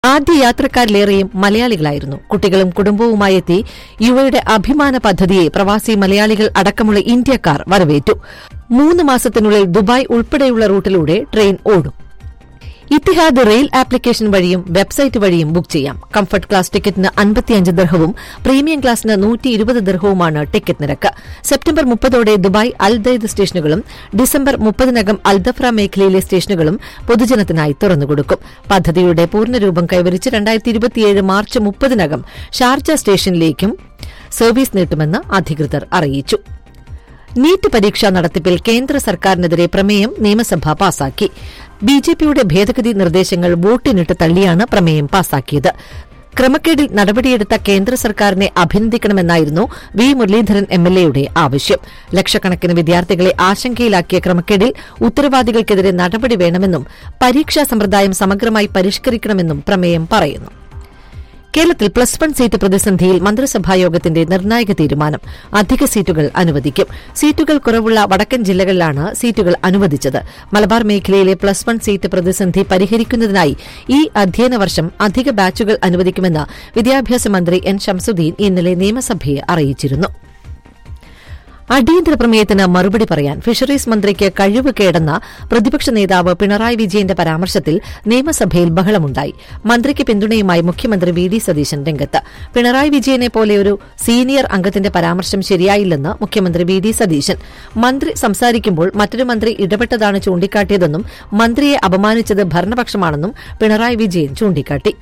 ആദ്യ യാത്രക്കാരിലേറെയും മലയാളികളായിരുന്നു കുട്ടികളും കുടുംബവുമായി എത്തി യുവയുടെ അഭിമാന പദ്ധതിയെ പ്രവാസി മലയാളികൾ അടക്കമുള്ള ഇന്ത്യക്കാർ വരവേറ്റു മൂന്ന് മാസത്തിനുള്ളിൽ ദുബായ് ഉൾപ്പെടെയുള്ള റൂട്ടിലൂടെ ട്രെയിൻ ഓടും ഇത്തിഹാദ് റെയിൽ ആപ്ലിക്കേഷൻ വഴിയും വെബ്സൈറ്റ് വഴിയും ബുക്ക് ചെയ്യാം കംഫർട്ട് ക്ലാസ് ടിക്കറ്റിന് അൻപത്തിയഞ്ച് ദർഹവും പ്രീമിയം ക്ലാസിന് നൂറ്റി ഇരുപത് ദർഹവുമാണ് ടിക്കറ്റ് നിരക്ക് സെപ്റ്റംബർ മുപ്പതോടെ ദുബായ് അൽദൈദ് സ്റ്റേഷനുകളും ഡിസംബർ മുപ്പതിനകം അൽദഫ്ര മേഖലയിലെ സ്റ്റേഷനുകളും പൊതുജനത്തിനായി തുറന്നുകൊടുക്കും പദ്ധതിയുടെ പൂർണ്ണരൂപം കൈവരിച്ച് രണ്ടായിരത്തി ഇരുപത്തിയേഴ് മാർച്ച് മുപ്പതിനകം ഷാർജ സ്റ്റേഷനിലേക്കും സർവീസ് നീട്ടുമെന്ന് അധികൃതർ അറിയിച്ചു നീറ്റ് പരീക്ഷാ നടത്തിപ്പിൽ കേന്ദ്ര സർക്കാരിനെതിരെ പ്രമേയം നിയമസഭ പാസാക്കി ബിജെപിയുടെ ഭേദഗതി നിർദ്ദേശങ്ങൾ വോട്ടിനിട്ട് തള്ളിയാണ് പ്രമേയം പാസാക്കിയത് ക്രമക്കേടിൽ നടപടിയെടുത്ത കേന്ദ്ര സർക്കാരിനെ അഭിനന്ദിക്കണമെന്നായിരുന്നു വി മുരളീധരൻ എംഎൽഎയുടെ ആവശ്യം ലക്ഷക്കണക്കിന് വിദ്യാർത്ഥികളെ ആശങ്കയിലാക്കിയ ക്രമക്കേടിൽ ഉത്തരവാദികൾക്കെതിരെ നടപടി വേണമെന്നും പരീക്ഷാ സമ്പ്രദായം സമഗ്രമായി പരിഷ്കരിക്കണമെന്നും പ്രമേയം പറയുന്നു കേരളത്തിൽ പ്ലസ് വൺ സീറ്റ് പ്രതിസന്ധിയിൽ മന്ത്രിസഭായോഗത്തിന്റെ നിർണായക തീരുമാനം അധിക സീറ്റുകൾ അനുവദിക്കും സീറ്റുകൾ കുറവുള്ള വടക്കൻ ജില്ലകളിലാണ് സീറ്റുകൾ അനുവദിച്ചത് മലബാർ മേഖലയിലെ പ്ലസ് വൺ സീറ്റ് പ്രതിസന്ധി പരിഹരിക്കുന്നതിനായി ഈ അധ്യയന വർഷം അധിക ബാച്ചുകൾ അനുവദിക്കുമെന്ന് വിദ്യാഭ്യാസ മന്ത്രി എൻ ഷംസുദ്ദീൻ ഇന്നലെ നിയമസഭയെ അറിയിച്ചിരുന്നു അടിയന്തര പ്രമേയത്തിന് മറുപടി പറയാൻ ഫിഷറീസ് മന്ത്രിക്ക് കഴിവ് കേടെന്ന പ്രതിപക്ഷ നേതാവ് പിണറായി വിജയന്റെ പരാമർശത്തിൽ നിയമസഭയിൽ ബഹളമുണ്ടായി മന്ത്രിക്ക് പിന്തുണയുമായി മുഖ്യമന്ത്രി വി ഡി സതീശൻ രംഗത്ത് പിണറായി വിജയനെ പോലെ ഒരു സീനിയർ അംഗത്തിന്റെ പരാമർശം ശരിയായില്ലെന്ന് മുഖ്യമന്ത്രി വി ഡി സതീശൻ മന്ത്രി സംസാരിക്കുമ്പോൾ മറ്റൊരു മന്ത്രി ഇടപെട്ടതാണ് ചൂണ്ടിക്കാട്ടിയതെന്നും മന്ത്രിയെ അപമാനിച്ചത് ഭരണപക്ഷമാണെന്നും പിണറായി വിജയൻ ചൂണ്ടിക്കാട്ടി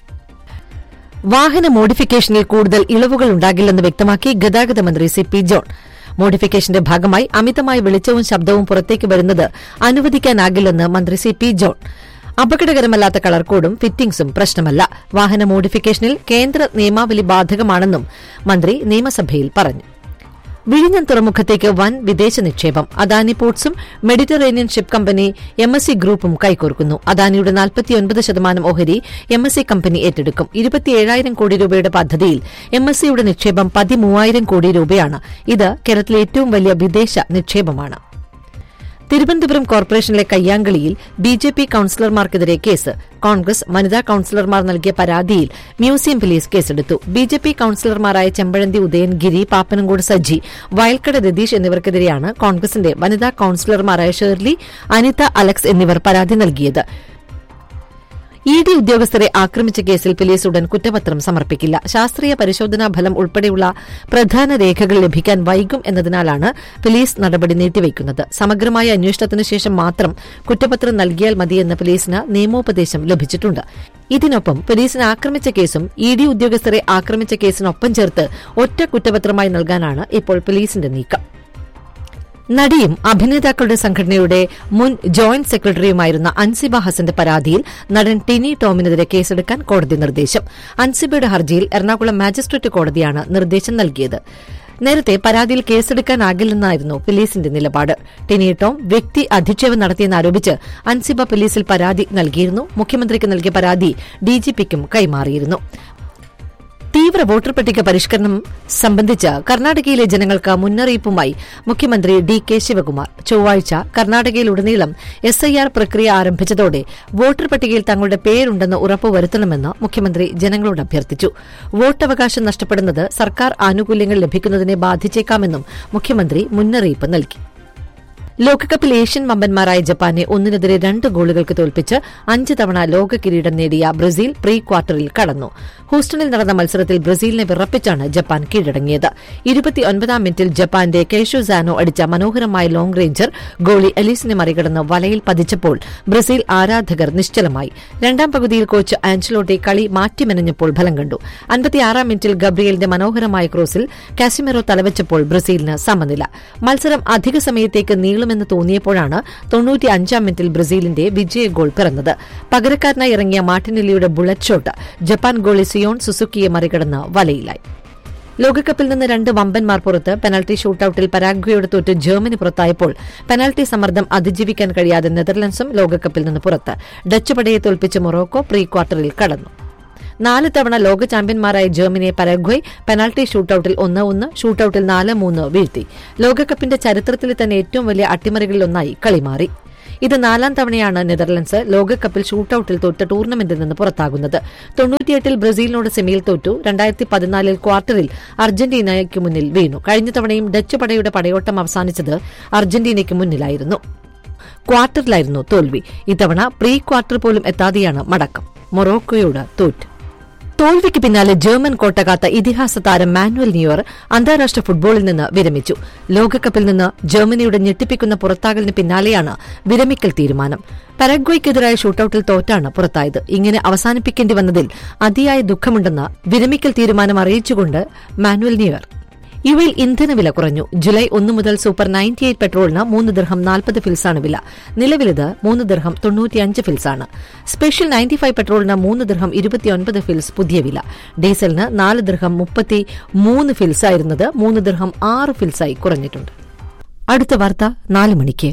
വാഹന മോഡിഫിക്കേഷനിൽ കൂടുതൽ ഇളവുകൾ ഉണ്ടാകില്ലെന്ന് വ്യക്തമാക്കി ഗതാഗത മന്ത്രി സി പി ജോൺ മോഡിഫിക്കേഷന്റെ ഭാഗമായി അമിതമായ വെളിച്ചവും ശബ്ദവും പുറത്തേക്ക് വരുന്നത് അനുവദിക്കാനാകില്ലെന്ന് മന്ത്രി സി പി ജോൺ അപകടകരമല്ലാത്ത കളർ കോഡും ഫിറ്റിംഗ്സും പ്രശ്നമല്ല വാഹന മോഡിഫിക്കേഷനിൽ കേന്ദ്ര നിയമാവലി ബാധകമാണെന്നും മന്ത്രി നിയമസഭയിൽ പറഞ്ഞു വിഴിഞ്ഞം തുറമുഖത്തേക്ക് വൻ വിദേശ നിക്ഷേപം അദാനി പോർട്സും Mediterranean ship company M S C ഗ്രൂപ്പും കൈകോർക്കുന്നു അദാനിയുടെ നാൽപ്പത്തിയൊൻപത് ശതമാനം ഓഹരി എം എസ് സി കമ്പനി ഏറ്റെടുക്കും ഇരുപത്തിയേഴായിരം കോടി രൂപയുടെ പദ്ധതിയിൽ എം എസ് സിയുടെ നിക്ഷേപം പതിമൂവായിരം കോടി രൂപയാണ് ഇത് കേരളത്തിലെ ഏറ്റവും വലിയ വിദേശ നിക്ഷേപമാണ് തിരുവനന്തപുരം കോർപ്പറേഷനിലെ കയ്യാങ്കളിയിൽ ബി ജെ പി കൌൺസിലർമാർക്കെതിരെ കേസ് കോൺഗ്രസ് വനിതാ കൌൺസിലർമാർ നൽകിയ പരാതിയിൽ മ്യൂസിയം പോലീസ് കേസെടുത്തു ബി ജെ പി കൌൺസിലർമാരായ ചെമ്പഴന്തി ഉദയൻ ഗിരി പാപ്പനംകോട് സജ്ജി വയൽക്കട രതീഷ് എന്നിവർക്കെതിരെയാണ് കോൺഗ്രസിന്റെ വനിതാ കൌൺസിലർമാരായ ഷേർലി അനിത അലക്സ് എന്നിവർ പരാതി നൽകിയത് ഇ ഡി ഉദ്യോഗസ്ഥരെ ആക്രമിച്ച കേസിൽ പോലീസ് ഉടൻ കുറ്റപത്രം സമർപ്പിക്കില്ല ശാസ്ത്രീയ പരിശോധനാ ഫലം ഉൾപ്പെടെയുള്ള പ്രധാന രേഖകൾ ലഭിക്കാൻ വൈകും എന്നതിനാലാണ് പോലീസ് നടപടി നീട്ടിവയ്ക്കുന്നത് സമഗ്രമായ അന്വേഷണത്തിന് ശേഷം മാത്രം കുറ്റപത്രം നൽകിയാൽ മതിയെന്ന് പോലീസിന് നിയമോപദേശം ലഭിച്ചിട്ടുണ്ട് ഇതിനൊപ്പം പോലീസിനെ ആക്രമിച്ച കേസും ഇ ഡി ഉദ്യോഗസ്ഥരെ ആക്രമിച്ച കേസിനൊപ്പം ചേർത്ത് ഒറ്റ കുറ്റപത്രമായി നൽകാനാണ് ഇപ്പോൾ പോലീസിന്റെ നീക്കം നടിയും അഭിനേതാക്കളുടെ സംഘടനയുടെ മുൻ ജോയിന്റ് സെക്രട്ടറിയുമായിരുന്ന അൻസിബ ഹസന്റെ പരാതിയിൽ നടൻ ടിനി ടോമിനെതിരെ കേസെടുക്കാൻ കോടതി നിർദ്ദേശം അൻസിബയുടെ ഹർജിയിൽ എറണാകുളം മാജിസ്ട്രേറ്റ് കോടതിയാണ് നിർദ്ദേശം നൽകിയത് നേരത്തെ പരാതിയിൽ കേസെടുക്കാനാകില്ലെന്നായിരുന്നു പോലീസിന്റെ നിലപാട് ടിനി ടോം വ്യക്തി അധിക്ഷേപം നടത്തിയെന്നാരോപിച്ച് അൻസിബ പോലീസിൽ പരാതി നൽകിയിരുന്നു മുഖ്യമന്ത്രിക്ക് നൽകിയ പരാതി ഡിജിപിക്കും കൈമാറിയിരുന്നു തീവ്ര വോട്ടർ പട്ടിക പരിഷ്കരണം സംബന്ധിച്ച് കർണാടകയിലെ ജനങ്ങൾക്ക് മുന്നറിയിപ്പുമായി മുഖ്യമന്ത്രി ഡി കെ ശിവകുമാർ ചൊവ്വാഴ്ച കർണാടകയിലുടനീളം എസ് ഐ ആർ പ്രക്രിയ ആരംഭിച്ചതോടെ വോട്ടർ പട്ടികയിൽ തങ്ങളുടെ പേരുണ്ടെന്ന് ഉറപ്പുവരുത്തണമെന്ന് മുഖ്യമന്ത്രി ജനങ്ങളോട് അഭ്യർത്ഥിച്ചു വോട്ടവകാശം നഷ്ടപ്പെടുന്നത് സർക്കാർ ആനുകൂല്യങ്ങൾ ലഭിക്കുന്നതിനെ ബാധിച്ചേക്കാമെന്നും മുഖ്യമന്ത്രി മുന്നറിയിപ്പ് നൽകി ലോകകപ്പിൽ ഏഷ്യൻ വമ്പന്മാരായ ജപ്പാനെ ഒന്നിനെതിരെ രണ്ട് ഗോളുകൾക്ക് തോൽപ്പിച്ച് അഞ്ച് തവണ ലോക കിരീടം നേടിയ ബ്രസീൽ പ്രീ ക്വാർട്ടറിൽ കടന്നു ഹൂസ്റ്റണിൽ നടന്ന മത്സരത്തിൽ ബ്രസീലിനെ വിറപ്പിച്ചാണ് ജപ്പാൻ കീഴടങ്ങിയത് ഇരുപത്തിയൊൻപതാം മിനിറ്റിൽ ജപ്പാന്റെ കേഷുസാനോ അടിച്ച മനോഹരമായ ലോങ് റേഞ്ചർ ഗോളി എലീസിനെ മറികടന്ന് വലയിൽ പതിച്ചപ്പോൾ ബ്രസീൽ ആരാധകർ നിശ്ചലമായി രണ്ടാം പകുതിയിൽ കോച്ച് ആഞ്ചലോട്ടി കളി മാറ്റിമെനഞ്ഞപ്പോൾ ഫലം കണ്ടു അൻപത്തിയാറാം മിനിറ്റിൽ ഗബ്രിയലിന്റെ മനോഹരമായ ക്രോസിൽ കാസിമെറോ തലവെച്ചപ്പോൾ ബ്രസീലിന് സമനില മത്സരം അധിക സമയത്തേക്ക് നീളുമെന്ന് തോന്നിയപ്പോഴാണ് തൊണ്ണൂറ്റി അഞ്ചാം മിനിറ്റിൽ ബ്രസീലിന്റെ വിജയ ഗോൾ പിറന്നത് പകരക്കാരനായി ഇറങ്ങിയ മാർട്ടിനെല്ലിയുടെ bullet shot Japan goalie Zion സുസുക്കിയെ മറികടന്ന് വലയിലായി ലോകകപ്പിൽ നിന്ന് രണ്ട് വമ്പന്മാർ പുറത്ത് പെനൽറ്റി ഷൂട്ടൌട്ടിൽ പരാഗ്വയോട് തോറ്റ് ജർമ്മനി പുറത്തായപ്പോൾ പെനൽറ്റി സമ്മർദ്ദം അതിജീവിക്കാൻ കഴിയാതെ നെതർലൻഡ്സും ലോകകപ്പിൽ നിന്ന് പുറത്ത് ഡച്ച് പടയെ തോൽപ്പിച്ച് മൊറോക്കോ പ്രീ ക്വാർട്ടറിൽ കടന്നു നാല് തവണ ലോക ചാമ്പ്യന്മാരായ ജർമ്മനിയെ പരഗ്വയ് പെനാൽറ്റി ഷൂട്ടൌട്ടിൽ ഒന്ന് ഒന്ന് ഷൂട്ടൌട്ടിൽ നാല് മൂന്ന് വീഴ്ത്തി ലോകകപ്പിന്റെ ചരിത്രത്തിലെ തന്നെ ഏറ്റവും വലിയ അട്ടിമറികളിലൊന്നായി കളി മാറി ഇത് നാലാം തവണയാണ് നെതർലൻഡ്സ് ലോകകപ്പിൽ ഷൂട്ടൌട്ടിൽ തോറ്റ ടൂർണമെന്റിൽ നിന്ന് പുറത്താകുന്നത് തൊണ്ണൂറ്റിയെട്ടിൽ ബ്രസീലിനോട് സെമിയിൽ തോറ്റു രണ്ടായിരത്തി പതിനാലിൽ ക്വാർട്ടറിൽ അർജന്റീനയ്ക്ക് മുന്നിൽ വീണു കഴിഞ്ഞ തവണയും ഡച്ച് പടയുടെ പടയോട്ടം അവസാനിച്ചത് അർജന്റീനയ്ക്ക് മുന്നിലായിരുന്നു ക്വാർട്ടറിലായിരുന്നു തോൽവി ഇത്തവണ പ്രീ ക്വാർട്ടർ പോലും എത്താതെയാണ് മടക്കം മൊറോക്കോയോട് തോറ്റു തോൽവിക്ക് പിന്നാലെ ജർമ്മൻ കോട്ടകാത്ത ഇതിഹാസ താരം മാനുവൽ ന്യൂയർ അന്താരാഷ്ട്ര ഫുട്ബോളിൽ നിന്ന് വിരമിച്ചു ലോകകപ്പിൽ നിന്ന് ജർമ്മനിയുടെ ഞെട്ടിപ്പിക്കുന്ന പുറത്താകലിന് പിന്നാലെയാണ് വിരമിക്കൽ തീരുമാനം പരഗ്വയ്ക്കെതിരായ ഷൂട്ടൌട്ടിൽ തോറ്റാണ് പുറത്തായത് ഇങ്ങനെ അവസാനിപ്പിക്കേണ്ടി വന്നതിൽ അതിയായ ദുഃഖമുണ്ടെന്ന് വിരമിക്കൽ തീരുമാനം അറിയിച്ചുകൊണ്ട് മാനുവൽ ന്യൂയർ ഇവയിൽ ഇന്ധനവില കുറഞ്ഞു ജൂലൈ ഒന്ന് മുതൽ സൂപ്പർ നയൻറ്റി എയ്റ്റ് പെട്രോളിന് മൂന്ന് ദിർഹം നാൽപ്പത് ഫിൽസാണ് വില നിലവിലിത് മൂന്ന് ദിർഹം തൊണ്ണൂറ്റിയഞ്ച് ഫിൽസാണ് സ്പെഷ്യൽ നയൻറ്റി ഫൈവ് പെട്രോളിന് മൂന്ന് ദിർഹം ഇരുപത്തിയൊൻപത് ഫിൽസ് പുതിയ വില ഡീസലിന് നാല് ദിർഹം മുപ്പത്തി മൂന്ന് ഫിൽസായിരുന്നത് മൂന്ന് ദിർഹം ആറ് ഫിൽസായി കുറഞ്ഞിട്ടുണ്ട് അടുത്ത വാർത്ത നാല് മണിക്ക്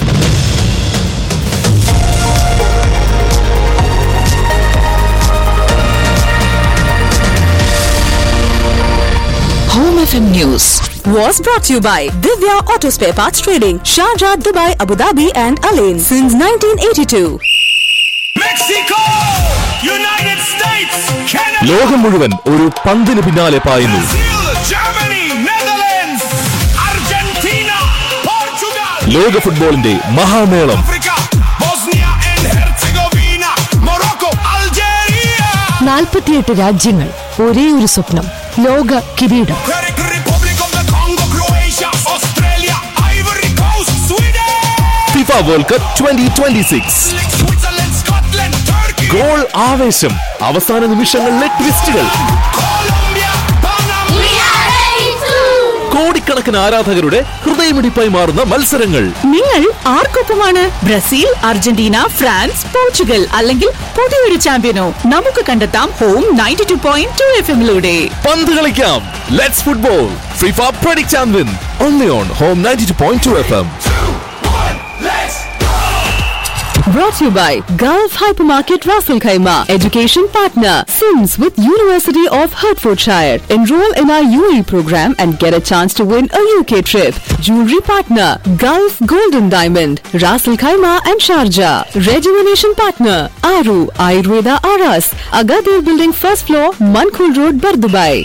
Home FM News was brought to you by Divya Auto Spare Parts Trading, Sharjah, Dubai, Abu Dhabi, and Alain since 1982. Mexico United States Canada ലോകം മുഴുവൻ ഒരു പന്തിന് പിന്നാലെ പായുന്നു Brazil Germany Netherlands Argentina Portugal ലോക ഫുട്ബോളിന്റെ മഹാമേളം Africa Bosnia and Herzegovina Morocco Algeria നാൽപ്പത്തിയെട്ട് രാജ്യങ്ങൾ ഒരേ ഒരു സ്വപ്നം ലോക കിരീടം ചെക്ക് Republic of the Congo Croatia Australia Ivory Coast Sweden FIFA World Cup twenty twenty six Switzerland Scotland Turkey goal ആവേശം അവസാന നിമിഷങ്ങളിലെ ട്വിസ്റ്റുകൾ കൊളംബിയ പനാമ കോടിക്കണക്കിന് ആരാധകരുടെ ഹൃദയമിടിപ്പായി മാറുന്ന മത്സരങ്ങൾ നിങ്ങൾ ആർക്കൊപ്പമാണ് ബ്രസീൽ അർജന്റീന ഫ്രാൻസ് പോർച്ചുഗൽ അല്ലെങ്കിൽ പുതിയൊരു ചാമ്പ്യനോ നമുക്ക് കണ്ടെത്താം home ninety two point two F എമ്മിലൂടെ പന്ത് കളിക്കാം let's football FIFA predict and win only on home ninety two point two F M Let's Brought to you by Gulf Hypermarket Raffle Khaima, education partner, Sims with University of Hertfordshire. Enroll in our UE program and get a chance to win a UK trip. Jewelry partner, Gulf Golden Diamond, Raffle Khaima and Sharjah. Rejuvenation partner, Aru Ayurveda Aras, Agadir Building first floor, Mankul Road, Bardubai.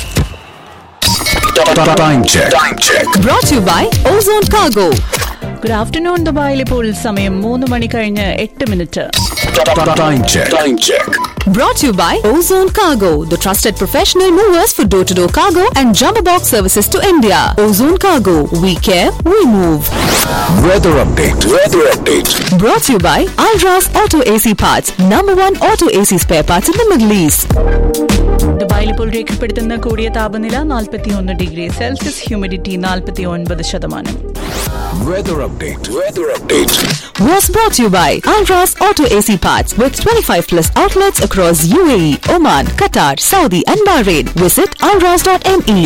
time check. Time check. Brought to you by Ozone Cargo. Good afternoon ദുബായിൽ ഇപ്പോൾ സമയം മൂന്ന് മണി കഴിഞ്ഞ് എട്ട് minute Time check. Time check. Brought to you by Ozone Cargo, the trusted professional movers for door to door cargo and jumbo box services to India. Ozone Cargo, we care, we move. Weather update. Weather update. Brought to you by Alras Auto AC Parts, number one auto AC spare parts in the Middle East. ദുബായിൽ ഇപ്പോൾ രേഖപ്പെടുത്തുന്ന കൂടിയ താപനില നാൽപ്പത്തി ഒന്ന് degree Celsius humidity നാൽപ്പത്തി ഒൻപത് ശതമാനം Weather update. Weather update. Was brought to you by Alras Auto AC Parts with 25 plus outlets across UAE, Oman, Qatar, Saudi, and Bahrain. Visit alras.me.